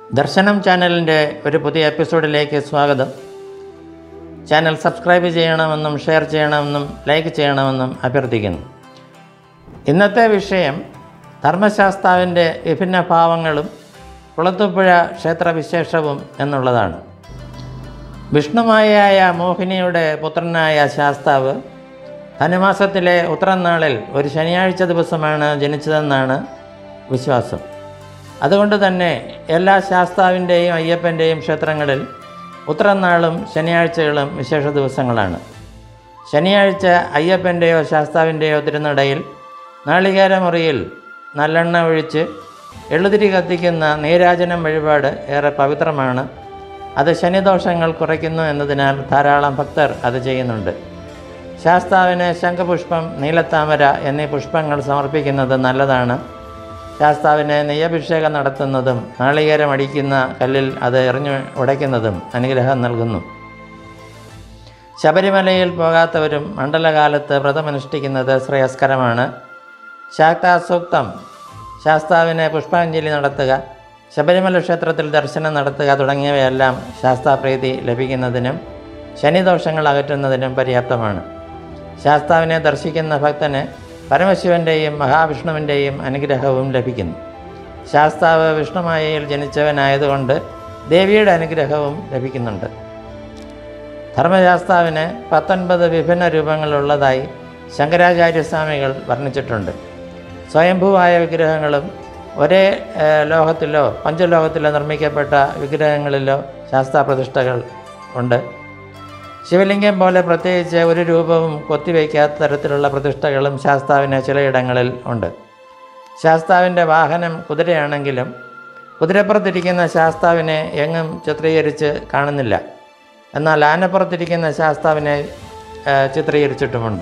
ദർശനം ചാനലിൻ്റെ ഒരു പുതിയ എപ്പിസോഡിലേക്ക് സ്വാഗതം ചാനൽ സബ്സ്ക്രൈബ് ചെയ്യണമെന്നും ഷെയർ ചെയ്യണമെന്നും ലൈക്ക് ചെയ്യണമെന്നും അഭ്യർത്ഥിക്കുന്നു ഇന്നത്തെ വിഷയം ധർമ്മശാസ്താവിൻ്റെ വിഭിന്ന ഭാവങ്ങളും കുളത്തുപുഴ ക്ഷേത്രവിശേഷവും എന്നുള്ളതാണ് വിഷ്ണുമായയായ മോഹിനിയുടെ പുത്രനായ ശാസ്താവ് ധനുമാസത്തിലെ ഉത്തരനാളിൽ ഒരു ശനിയാഴ്ച ദിവസമാണ് ജനിച്ചതെന്നാണ് വിശ്വാസം അതുകൊണ്ട് തന്നെ എല്ലാ ശാസ്താവിൻ്റെയും അയ്യപ്പൻ്റെയും ക്ഷേത്രങ്ങളിൽ ഉത്തരനാളും ശനിയാഴ്ചകളും വിശേഷ ദിവസങ്ങളാണ് ശനിയാഴ്ച അയ്യപ്പൻ്റെയോ ശാസ്താവിൻ്റെയോ തിരുനടയിൽ നാളികേരമുറിയിൽ നല്ലെണ്ണ ഒഴിച്ച് എള്ളുതിരി കത്തിക്കുന്ന നീരാജനം വഴിപാട് ഏറെ പവിത്രമാണ് അത് ശനിദോഷങ്ങൾ കുറയ്ക്കുന്നു എന്നതിനാൽ ധാരാളം ഭക്തർ അത് ചെയ്യുന്നുണ്ട് ശാസ്താവിന് ശംഖപുഷ്പം നീലത്താമര എന്നീ പുഷ്പങ്ങൾ സമർപ്പിക്കുന്നത് നല്ലതാണ് ശാസ്താവിന് നെയ്യഭിഷേകം നടത്തുന്നതും നാളികേരം അടിക്കുന്ന കല്ലിൽ അത് എറിഞ്ഞു ഉടയ്ക്കുന്നതും അനുഗ്രഹം നൽകുന്നു ശബരിമലയിൽ പോകാത്തവരും മണ്ഡലകാലത്ത് വ്രതമനുഷ്ഠിക്കുന്നത് ശ്രേയസ്കരമാണ് ശാക്താസൂക്തം ശാസ്താവിന് പുഷ്പാഞ്ജലി നടത്തുക ശബരിമല ക്ഷേത്രത്തിൽ ദർശനം നടത്തുക തുടങ്ങിയവയെല്ലാം ശാസ്താപ്രീതി ലഭിക്കുന്നതിനും ശനിദോഷങ്ങൾ അകറ്റുന്നതിനും പര്യാപ്തമാണ് ശാസ്താവിനെ ദർശിക്കുന്ന ഭക്തന് പരമശിവൻ്റെയും മഹാവിഷ്ണുവിൻ്റെയും അനുഗ്രഹവും ലഭിക്കുന്നു ശാസ്താവ് വിഷ്ണുമായയിൽ ജനിച്ചവനായതുകൊണ്ട് ദേവിയുടെ അനുഗ്രഹവും ലഭിക്കുന്നുണ്ട് ധർമ്മശാസ്താവിന് പത്തൊൻപത് വിഭിന്ന രൂപങ്ങളുള്ളതായി ശങ്കരാചാര്യസ്വാമികൾ വർണ്ണിച്ചിട്ടുണ്ട് സ്വയംഭൂവായ വിഗ്രഹങ്ങളും ഒരേ ഏഹ്, ലോകത്തിലോ പഞ്ചലോകത്തിലോ നിർമ്മിക്കപ്പെട്ട വിഗ്രഹങ്ങളിലോ ശാസ്താപ്രതിഷ്ഠകൾ ഉണ്ട് ശിവലിംഗം പോലെ പ്രത്യേകിച്ച് ഒരു രൂപവും കൊത്തിവയ്ക്കാത്ത തരത്തിലുള്ള പ്രതിഷ്ഠകളും ശാസ്താവിന് ചിലയിടങ്ങളിൽ ഉണ്ട് ശാസ്താവിൻ്റെ വാഹനം കുതിരയാണെങ്കിലും കുതിരപ്പുറത്തിരിക്കുന്ന ശാസ്താവിനെ എങ്ങും ചിത്രീകരിച്ച് കാണുന്നില്ല എന്നാൽ ആനപ്പുറത്തിരിക്കുന്ന ശാസ്താവിനെ ആ, ചിത്രീകരിച്ചിട്ടുമുണ്ട്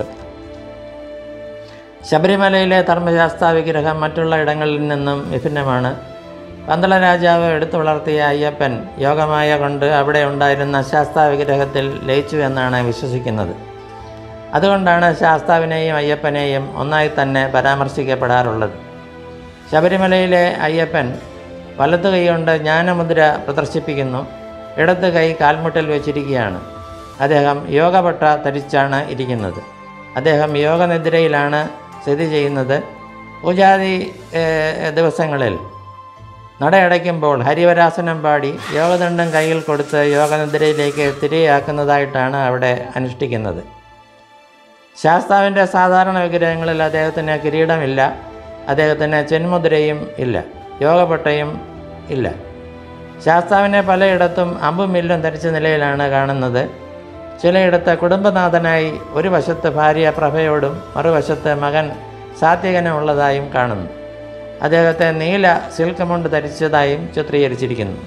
ശബരിമലയിലെ ധർമ്മശാസ്ത്ര വിഗ്രഹം മറ്റുള്ള ഇടങ്ങളിൽ നിന്നും വിഭിന്നമാണ് പന്തള രാജാവ് എടുത്തു വളർത്തിയ അയ്യപ്പൻ യോഗമായ കൊണ്ട് അവിടെ ഉണ്ടായിരുന്ന ശാസ്താ വിഗ്രഹത്തിൽ ലയിച്ചു എന്നാണ് വിശ്വസിക്കുന്നത് അതുകൊണ്ടാണ് ശാസ്താവിനെയും അയ്യപ്പനെയും ഒന്നായി തന്നെ പരാമർശിക്കപ്പെടാറുള്ളത് ശബരിമലയിലെ അയ്യപ്പൻ വലതു കൈകൊണ്ട് ജ്ഞാനമുദ്ര പ്രദർശിപ്പിക്കുന്നു ഇടത്ത് കൈ കാൽമുട്ടിൽ വെച്ചിരിക്കുകയാണ് അദ്ദേഹം യോഗപട്ട ധരിച്ചാണ് ഇരിക്കുന്നത് അദ്ദേഹം യോഗനിദ്രയിലാണ് സ്ഥിതി ചെയ്യുന്നത് പൂജാതി ഏഹ്, ദിവസങ്ങളിൽ നടയടയ്ക്കുമ്പോൾ ഹരിവരാസനം പാടി യോഗദണ്ഡം കയ്യിൽ കൊടുത്ത് യോഗനിദ്രയിലേക്ക് തിരികെയാക്കുന്നതായിട്ടാണ് അവിടെ അനുഷ്ഠിക്കുന്നത് ശാസ്താവിൻ്റെ സാധാരണ വിഗ്രഹങ്ങളിൽ അദ്ദേഹത്തിന് കിരീടമില്ല അദ്ദേഹത്തിന് ചെന്മുദ്രയും ഇല്ല യോഗപട്ടയും ഇല്ല ശാസ്താവിനെ പലയിടത്തും അമ്പും മില്ലും ധരിച്ച നിലയിലാണ് കാണുന്നത് ചിലയിടത്ത് കുടുംബനാഥനായി ഒരു വശത്ത് ഭാര്യ പ്രഭയോടും മറുവശത്ത് മകൻ സാത്വികനും ഉള്ളതായും കാണുന്നു അദ്ദേഹത്തെ നീല സിൽക്ക് മുണ്ട് ധരിച്ചതായും ചിത്രീകരിച്ചിരിക്കുന്നു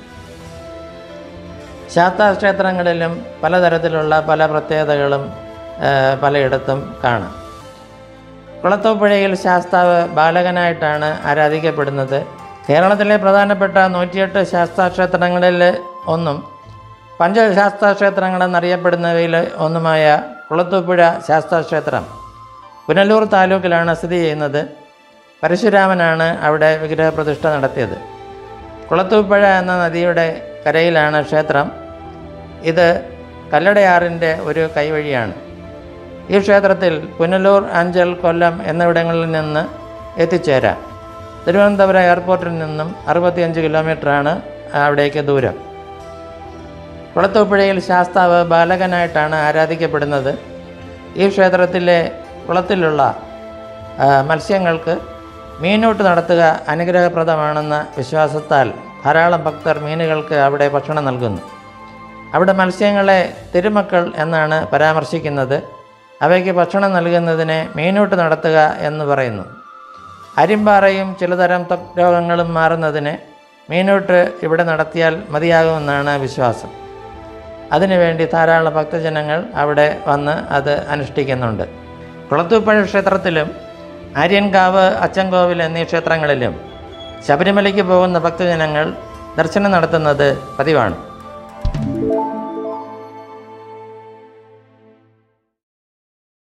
ശാസ്താക്ഷേത്രങ്ങളിലും പലതരത്തിലുള്ള പല പ്രത്യേകതകളും ആ, പലയിടത്തും കാണാം കുളത്തൂപ്പുഴയിൽ ശാസ്താവ് ബാലകനായിട്ടാണ് ആരാധിക്കപ്പെടുന്നത് കേരളത്തിലെ പ്രധാനപ്പെട്ട നൂറ്റിയെട്ട് ശാസ്താക്ഷേത്രങ്ങളിൽ ഒന്നും പഞ്ചശാസ്താക്ഷേത്രങ്ങളെന്നറിയപ്പെടുന്നവയിൽ ഒന്നുമായ കുളത്തൂപ്പുഴ ശാസ്താക്ഷേത്രം പുനലൂർ താലൂക്കിലാണ് സ്ഥിതി ചെയ്യുന്നത് പരശുരാമനാണ് അവിടെ വിഗ്രഹപ്രതിഷ്ഠ നടത്തിയത് കുളത്തൂപ്പുഴ എന്ന നദിയുടെ കരയിലാണ് ക്ഷേത്രം ഇത് കല്ലടയാറിൻ്റെ ഒരു കൈവഴിയാണ് ഈ ക്ഷേത്രത്തിൽ പുനലൂർ അഞ്ചൽ കൊല്ലം എന്നിവിടങ്ങളിൽ നിന്ന് എത്തിച്ചേരാം തിരുവനന്തപുരം എയർപോർട്ടിൽ നിന്നും അറുപത്തിയഞ്ച് കിലോമീറ്ററാണ് അവിടേക്ക് ദൂരം കുളത്തൂപ്പുഴയിൽ ശാസ്താവ് ബാലകനായിട്ടാണ് ആരാധിക്കപ്പെടുന്നത് ഈ ക്ഷേത്രത്തിലെ കുളത്തിലുള്ള ആ, മത്സ്യങ്ങൾക്ക് മീനൂട്ട് നടത്തുക അനുഗ്രഹപ്രദമാണെന്ന വിശ്വാസത്താൽ ധാരാളം ഭക്തർ മീനുകൾക്ക് അവിടെ ഭക്ഷണം നൽകുന്നു അവിടെ മത്സ്യങ്ങളെ തിരുമക്കൾ എന്നാണ് പരാമർശിക്കുന്നത് അവയ്ക്ക് ഭക്ഷണം നൽകുന്നതിനെ മീനൂട്ട് നടത്തുക എന്ന് പറയുന്നു അരിമ്പാറയും ചിലതരം ത്വക് രോഗങ്ങളും മാറുന്നതിന് മീനൂട്ട് ഇവിടെ നടത്തിയാൽ മതിയാകുമെന്നാണ് വിശ്വാസം അതിനുവേണ്ടി ധാരാളം ഭക്തജനങ്ങൾ അവിടെ വന്ന് അത് അനുഷ്ഠിക്കുന്നുണ്ട് കുളത്തൂപ്പുഴ ക്ഷേത്രത്തിലും ആര്യൻകാവ് അച്ചൻകോവിൽ എന്നീ ക്ഷേത്രങ്ങളിലും ശബരിമലയ്ക്ക് പോകുന്ന ഭക്തജനങ്ങൾ ദർശനം നടത്തുന്നത് പതിവാണ്